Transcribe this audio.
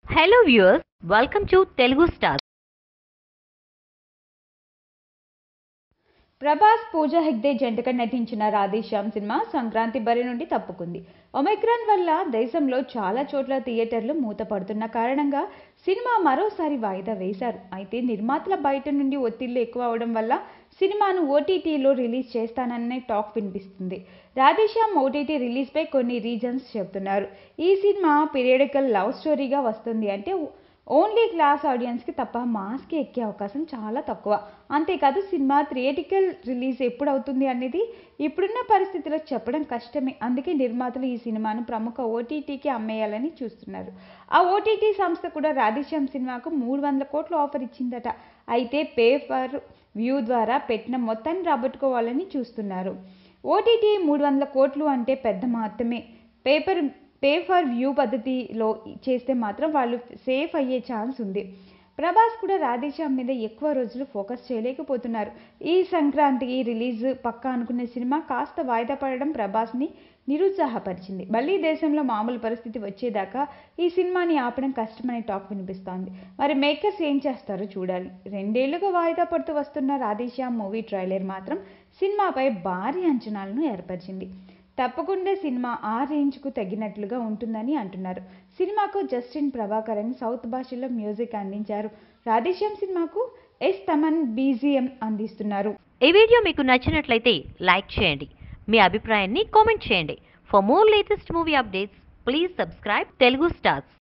hello viewers welcome to Telugu star Prabhas Pooja Hegde జంటగా నటించిన Radhe Shyam cinema Sankranti బరి నుండి తప్పుకుంది ఒమైక్రాన్ వల్ల దేశంలో చాలా చోట్ల థియేటర్లు మూతపడుతున్న కారణంగా సినిమా మరోసారి వాయిదా వేశారు అయితే నిర్మాతల బయట నుండి ఒత్తిళ్లు ఎక్కువ అవడం వల్ల సినిమాను ఓటీటీలో రిలీజ్ చేస్తాననే టాక్ వినిపిస్తుంది రాధేశ్యామ్ ఓటీటీ రిలీజ్పై కొన్ని రీజన్స్ చెబుతున్నారు ఈ సినిమా పీరియడికల్ లవ్ స్టోరీగా వస్తుంది అంటే ఓన్లీ క్లాస్ ఆడియన్స్కి తప్ప మాస్కి ఎక్కే అవకాశం చాలా తక్కువ అంతేకాదు సినిమా థియేటికల్ రిలీజ్ ఎప్పుడు అవుతుంది అనేది ఇప్పుడున్న పరిస్థితిలో చెప్పడం కష్టమే అందుకే నిర్మాతలు ఈ సినిమాను ప్రముఖ ఓటీటీకి అమ్మేయాలని చూస్తున్నారు ఆ ఓటీటీ సంస్థ కూడా రాధేశ్యామ్ సినిమాకు మూడు వందల కోట్ల ఆఫర్ ఇచ్చిందట అయితే పే ఫర్ వ్యూ ద్వారా పెట్టిన మొత్తాన్ని రాబట్టుకోవాలని చూస్తున్నారు ఓటీటీ మూడు వందల కోట్లు అంటే పెద్ద మాత్రమే పేపర్ పే ఫర్ వ్యూ పద్ధతిలో చేస్తే మాత్రం వాళ్ళు సేఫ్ అయ్యే ఛాన్స్ ఉంది ప్రభాస్ కూడా రాధేశ్యామ్ మీద ఎక్కువ రోజులు ఫోకస్ చేయలేకపోతున్నారు ఈ సంక్రాంతికి రిలీజ్ పక్కా అనుకునే సినిమా కాస్త వాయిదా పడడం ప్రభాస్ని నిరుత్సాహపరిచింది మళ్ళీ దేశంలో మామూలు పరిస్థితి వచ్చేదాకా ఈ సినిమాని ఆపడం కష్టమనే టాక్ వినిపిస్తోంది మరి మేకర్స్ ఏం చేస్తారో చూడాలి రెండేళ్లుగా వాయిదా పడుతూ వస్తున్న రాధేశ్యామ్ మూవీ ట్రైలర్ మాత్రం సినిమాపై భారీ అంచనాలను ఏర్పరిచింది తప్పకుండా సినిమా ఆ రేంజ్కు తగినట్లుగా ఉంటుందని అంటున్నారు సినిమాకు జస్టిన్ ప్రభాకరన్ సౌత్ భాషలో మ్యూజిక్ అందించారు రాధేశ్యామ్ సినిమాకు ఎస్ తమన్ బీజిఎం అందిస్తున్నారు ఈ వీడియో మీకు నచ్చినట్లయితే లైక్ చేయండి మీ అభిప్రాయాన్ని కామెంట్ చేయండి for more latest movie updates please subscribe Telugu stars